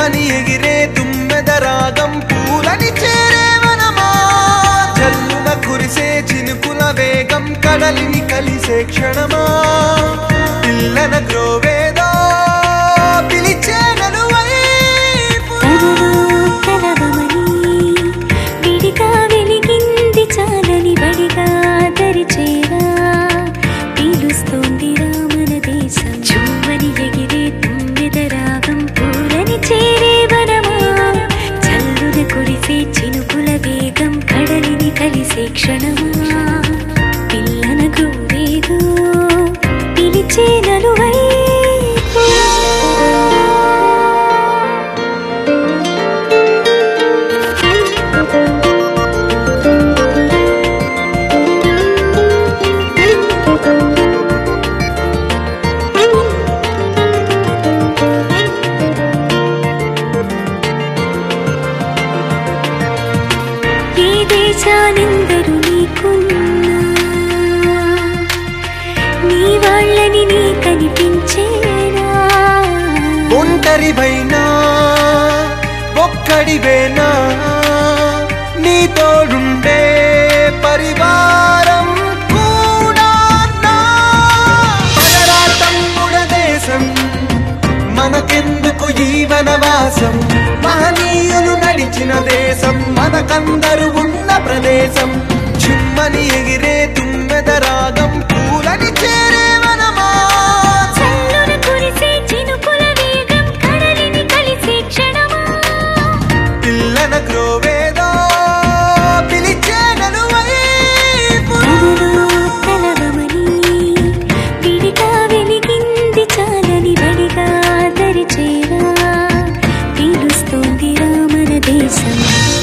చుమ్మని ఎగిరే తుమ్మెద రాగం పూలని చేరే వనమా జల్లున కురిసే చినుకుల వేగం కడలిని కలిసే క్షణమా పిల్లన గ్రోవేదో పిలిచే నలువైపు తనలో కలవమని విడిగా వెలిగింది చాలని బడిగా దరిచేరా పీలుస్తోంది రామన దేశం చుమ్మని ఎగిరే తుమ్మెద రాగం పూలని చేరే వనమా చల్లున కురిసే చినుకుల వేగం కడలిని కలిసే క్షణమా పిల్లన గోరేదో పిలిచే నలువైపు ఏ దేశానిందరు నీకున్నా నీ వాళ్ళని నీ కనిపించేనా ఒంటరివైనా ఒక్కడివేనా నీ తోడుండే పరివారం కూడా నా పదరా తమ్ముడ దేశం మనకెందుకు ఈ వనవాసం మహనీయులు నడిచిన దేశం మనకందరు ఉన్న ప్రదేశం చుమ్మని ఎగిరే తుమ్మెద రాగం పూలని చేరే వనమా చల్లున కురిసే చినుకుల వేగం కడలిని కలిసే క్షణమా పిల్లన గ్రోవేదో పిలిచే నలువైపు తనలో కలవమని విడిగా వెలిగింది చాలని బడిగా దరిచేరా పీలుస్తోంది రామన దేశం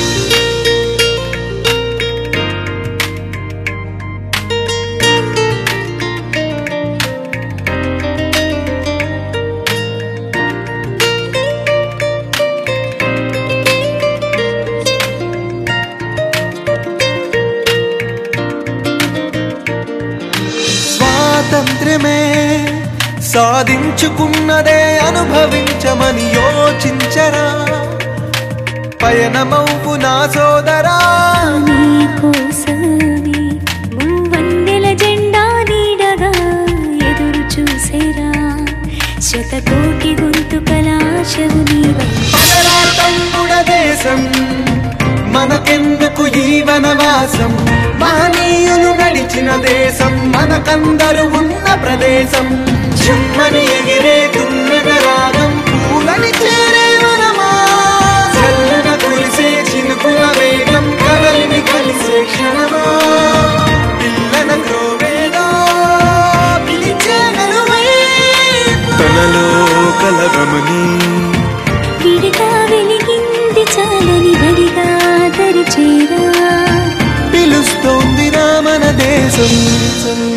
స్వాతంత్ర్యమే సాధించుకున్నదే అనుభవించమని యోచించరా పయనమౌపు నా సోదరా నీ కోసమే మూవన్నెల జెండా నీడగా ఎదురు చూసేరా శతకోటి గొంతుకల ఆశవు నీవై పదరా తమ్ముడ దేశం మనకెందుకు ఈ వనవాసం మహనీయులు నడిచిన దేశం మనకందరు ఉన్న ప్రదేశం చుమ్మని ఎగిరే తుమ్మెద రాగం పూలని చేరే వనమా చల్లన కురిసే చినుకుల వేగం కదలిని కలిసే క్షణమా పిల్లన గ్రోవేదో పిలిచే నలువైపు తనలో కలగమని విడిగా వెలిగింది చాలని బడిగా దరిచేరా పిలుస్తోంది రామన దేశం